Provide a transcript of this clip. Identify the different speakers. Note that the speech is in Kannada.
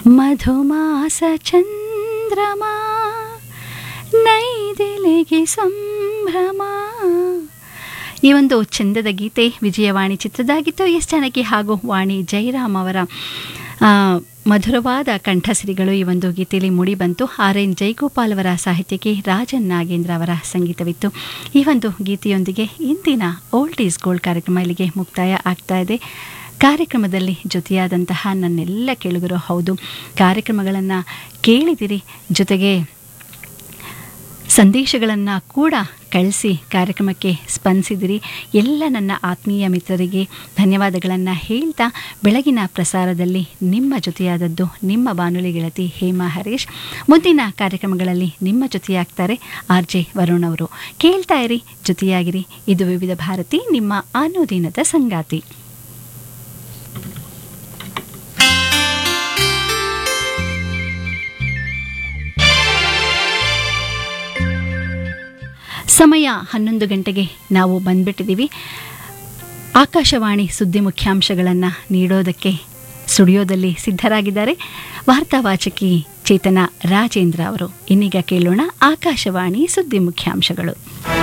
Speaker 1: ಮಧುಮಾಸ ಚಂದ್ರಮ ನೈದಿಲೆಗೆ ಸಂಭ್ರಮ ಈ ಒಂದು ಚಂದದ ಗೀತೆ ವಿಜಯವಾಣಿ ಚಿತ್ರದಾಗಿತ್ತು ಎಸ್ ಜಾನಕಿ ಹಾಗೂ ವಾಣಿ ಜಯರಾಮ್ ಅವರ ಆ, ಮಧುರವಾದ ಕಂಠಸಿರಿಗಳು ಈ ಒಂದು ಗೀತೆಯಲ್ಲಿ ಮೂಡಿಬಂತು ಆರ್ ಎನ್ ಜೈಗೋಪಾಲ್ ಅವರ ಸಾಹಿತ್ಯಕ್ಕೆ ರಾಜನ್ ನಾಗೇಂದ್ರ ಅವರ ಸಂಗೀತವಿತ್ತು ಈ ಒಂದು ಗೀತೆಯೊಂದಿಗೆ ಇಂದಿನ ಓಲ್ಡ್ ಈಸ್ ಗೋಲ್ಡ್ ಕಾರ್ಯಕ್ರಮ ಇಲ್ಲಿಗೆ ಮುಕ್ತಾಯ ಆಗ್ತಾ ಇದೆ ಕಾರ್ಯಕ್ರಮದಲ್ಲಿ ಜೊತೆಯಾದಂತಹ ನನ್ನೆಲ್ಲ ಕೇಳುಗರು ಹೌದು ಕಾರ್ಯಕ್ರಮಗಳನ್ನು ಕೇಳಿದಿರಿ ಜೊತೆಗೆ ಸಂದೇಶಗಳನ್ನು ಕೂಡ ಕಳಿಸಿ ಕಾರ್ಯಕ್ರಮಕ್ಕೆ ಸ್ಪಂದಿಸಿದಿರಿ ಎಲ್ಲ ನನ್ನ ಆತ್ಮೀಯ ಮಿತ್ರರಿಗೆ ಧನ್ಯವಾದಗಳನ್ನು ಹೇಳ್ತಾ ಬೆಳಗಿನ ಪ್ರಸಾರದಲ್ಲಿ ನಿಮ್ಮ ಜೊತೆಯಾದದ್ದು ನಿಮ್ಮ ಬಾನುಲಿ ಗೆಳತಿ ಹೇಮಾ ಹರೀಶ್ ಮುಂದಿನ ಕಾರ್ಯಕ್ರಮಗಳಲ್ಲಿ ನಿಮ್ಮ ಜೊತೆಯಾಗ್ತಾರೆ ಆರ್ ಜೆ ವರುಣ್ ಅವರು ಕೇಳ್ತಾ ಇರಿ ಜೊತೆಯಾಗಿರಿ ಇದು ವಿವಿಧ ಭಾರತಿ ನಿಮ್ಮ ಅನುದಿನದ ಸಂಗಾತಿ ಸಮಯ ಹನ್ನೊಂದು ಗಂಟೆಗೆ ನಾವು ಬಂದ್ಬಿಟ್ಟಿದ್ದೀವಿ ಆಕಾಶವಾಣಿ ಸುದ್ದಿ ಮುಖ್ಯಾಂಶಗಳನ್ನು ನೀಡೋದಕ್ಕೆ ಸ್ಟುಡಿಯೋದಲ್ಲಿ ಸಿದ್ಧರಾಗಿದ್ದಾರೆ ವಾರ್ತಾವಾಚಕಿ ಚೇತನ ರಾಜೇಂದ್ರ ಅವರು ಇನ್ನೀಗ ಕೇಳೋಣ ಆಕಾಶವಾಣಿ ಸುದ್ದಿ ಮುಖ್ಯಾಂಶಗಳು